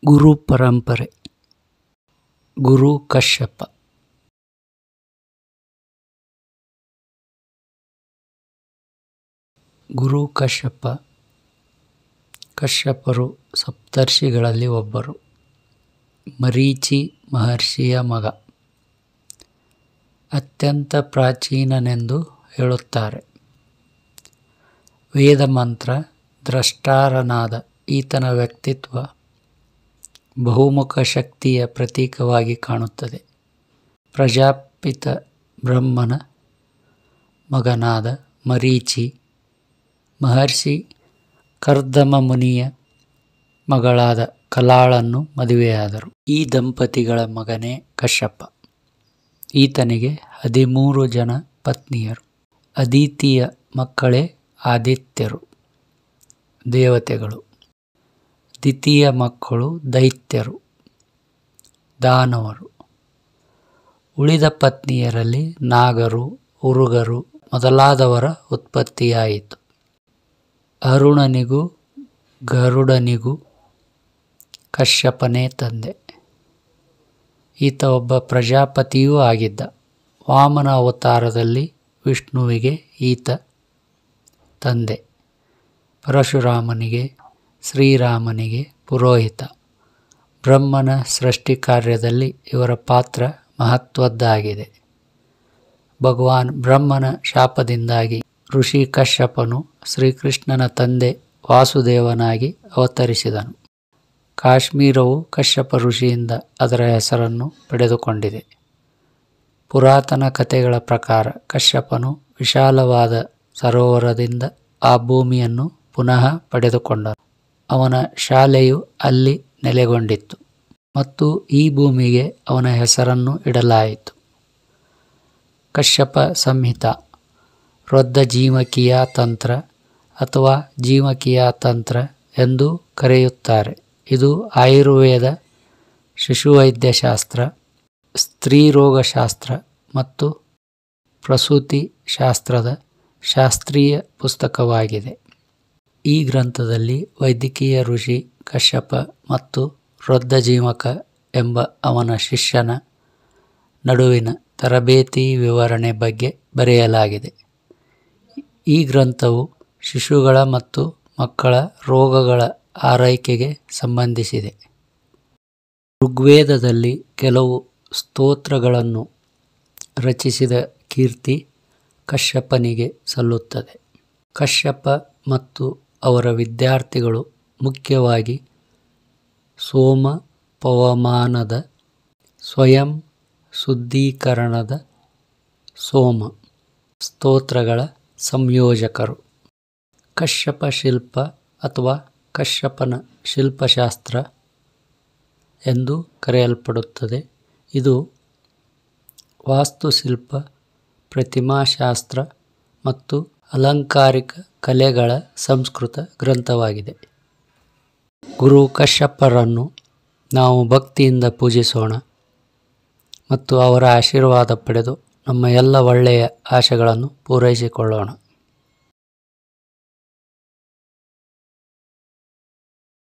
ಗುರು ಪರಂಪರೆ ಗುರು ಕಶ್ಯಪ ಗುರು ಕಶ್ಯಪ ಕಶ್ಯಪರು ಸಪ್ತರ್ಷಿಗಳಲ್ಲಿ ಒಬ್ಬರು ಮರೀಚಿ ಮಹರ್ಷಿಯ ಮಗ ಅತ್ಯಂತ ಪ್ರಾಚೀನನೆಂದು ಹೇಳುತ್ತಾರೆ ವೇದ ಮಂತ್ರ ದ್ರಷ್ಟಾರನಾದ ಈತನ ವ್ಯಕ್ತಿತ್ವ ಬಹುಮುಖ ಶಕ್ತಿಯ ಪ್ರತೀಕವಾಗಿ ಕಾಣುತ್ತದೆ ಪ್ರಜಾಪಿತ ಬ್ರಹ್ಮನ ಮಗನಾದ ಮರೀಚಿ ಮಹರ್ಷಿ ಕರ್ದಮ ಮುನಿಯ ಮಗಳಾದ ಕಲಾಳನ್ನು ಮದುವೆಯಾದರು ಈ ದಂಪತಿಗಳ ಮಗನೇ ಕಶ್ಯಪ ಈತನಿಗೆ ಹದಿಮೂರು ಜನ ಪತ್ನಿಯರು ಅದಿತಿಯ ಮಕ್ಕಳೇ ಆದಿತ್ಯರು ದೇವತೆಗಳು ದ್ವಿತೀಯ ಮಕ್ಕಳು ದೈತ್ಯರು ದಾನವರು ಉಳಿದ ಪತ್ನಿಯರಲ್ಲಿ ನಾಗರು ಉರುಗರು ಮೊದಲಾದವರ ಉತ್ಪತ್ತಿಯಾಯಿತು ಅರುಣನಿಗೂ ಗರುಡನಿಗೂ ಕಶ್ಯಪನೇ ತಂದೆ ಈತ ಒಬ್ಬ ಪ್ರಜಾಪತಿಯೂ ಆಗಿದ್ದ ವಾಮನ ಅವತಾರದಲ್ಲಿ ವಿಷ್ಣುವಿಗೆ ಈತ ತಂದೆ ಪರಶುರಾಮನಿಗೆ ಶ್ರೀರಾಮನಿಗೆ ಪುರೋಹಿತ ಬ್ರಹ್ಮನ ಸೃಷ್ಟಿ ಕಾರ್ಯದಲ್ಲಿ ಇವರ ಪಾತ್ರ ಮಹತ್ವದ್ದಾಗಿದೆ ಭಗವಾನ್ ಬ್ರಹ್ಮನ ಶಾಪದಿಂದಾಗಿ ಋಷಿ ಕಶ್ಯಪನು ಶ್ರೀಕೃಷ್ಣನ ತಂದೆ ವಾಸುದೇವನಾಗಿ ಅವತರಿಸಿದನು ಕಾಶ್ಮೀರವು ಕಶ್ಯಪ ಋಷಿಯಿಂದ ಅದರ ಹೆಸರನ್ನು ಪಡೆದುಕೊಂಡಿದೆ ಪುರಾತನ ಕಥೆಗಳ ಪ್ರಕಾರ ಕಶ್ಯಪನು ವಿಶಾಲವಾದ ಸರೋವರದಿಂದ ಆ ಭೂಮಿಯನ್ನು ಪುನಃ ಪಡೆದುಕೊಂಡನು ಅವನ ಶಾಲೆಯು ಅಲ್ಲಿ ನೆಲೆಗೊಂಡಿತ್ತು ಮತ್ತು ಈ ಭೂಮಿಗೆ ಅವನ ಹೆಸರನ್ನು ಇಡಲಾಯಿತು ಕಶ್ಯಪ ಸಂಹಿತ ವೃದ್ಧ ಜೀವಕಿಯ ತಂತ್ರ ಅಥವಾ ಜೀವಕಿಯ ತಂತ್ರ ಎಂದು ಕರೆಯುತ್ತಾರೆ ಇದು ಆಯುರ್ವೇದ ಶಿಶುವೈದ್ಯಶಾಸ್ತ್ರ ಸ್ತ್ರೀರೋಗಶಾಸ್ತ್ರ ಮತ್ತು ಪ್ರಸೂತಿ ಶಾಸ್ತ್ರದ ಶಾಸ್ತ್ರೀಯ ಪುಸ್ತಕವಾಗಿದೆ ಈ ಗ್ರಂಥದಲ್ಲಿ ವೈದ್ಯಕೀಯ ಋಷಿ ಕಶ್ಯಪ ಮತ್ತು ವೃದ್ಧಜೀವಕ ಎಂಬ ಅವನ ಶಿಷ್ಯನ ನಡುವಿನ ತರಬೇತಿ ವಿವರಣೆ ಬಗ್ಗೆ ಬರೆಯಲಾಗಿದೆ ಈ ಗ್ರಂಥವು ಶಿಶುಗಳ ಮತ್ತು ಮಕ್ಕಳ ರೋಗಗಳ ಆರೈಕೆಗೆ ಸಂಬಂಧಿಸಿದೆ ಋಗ್ವೇದದಲ್ಲಿ ಕೆಲವು ಸ್ತೋತ್ರಗಳನ್ನು ರಚಿಸಿದ ಕೀರ್ತಿ ಕಶ್ಯಪನಿಗೆ ಸಲ್ಲುತ್ತದೆ ಕಶ್ಯಪ ಮತ್ತು ಅವರ ವಿದ್ಯಾರ್ಥಿಗಳು ಮುಖ್ಯವಾಗಿ ಸೋಮ ಪವಮಾನದ ಸ್ವಯಂ ಶುದ್ಧೀಕರಣದ ಸೋಮ ಸ್ತೋತ್ರಗಳ ಸಂಯೋಜಕರು ಕಶ್ಯಪ ಶಿಲ್ಪ ಅಥವಾ ಕಶ್ಯಪನ ಶಿಲ್ಪಶಾಸ್ತ್ರ ಎಂದು ಕರೆಯಲ್ಪಡುತ್ತದೆ ಇದು ವಾಸ್ತುಶಿಲ್ಪ ಪ್ರತಿಮಾಶಾಸ್ತ್ರ ಮತ್ತು ಅಲಂಕಾರಿಕ ಕಲೆಗಳ ಸಂಸ್ಕೃತ ಗ್ರಂಥವಾಗಿದೆ ಗುರು ಕಶ್ಯಪರನ್ನು ನಾವು ಭಕ್ತಿಯಿಂದ ಪೂಜಿಸೋಣ ಮತ್ತು ಅವರ ಆಶೀರ್ವಾದ ಪಡೆದು ನಮ್ಮ ಎಲ್ಲ ಒಳ್ಳೆಯ ಆಶೆಗಳನ್ನು ಪೂರೈಸಿಕೊಳ್ಳೋಣ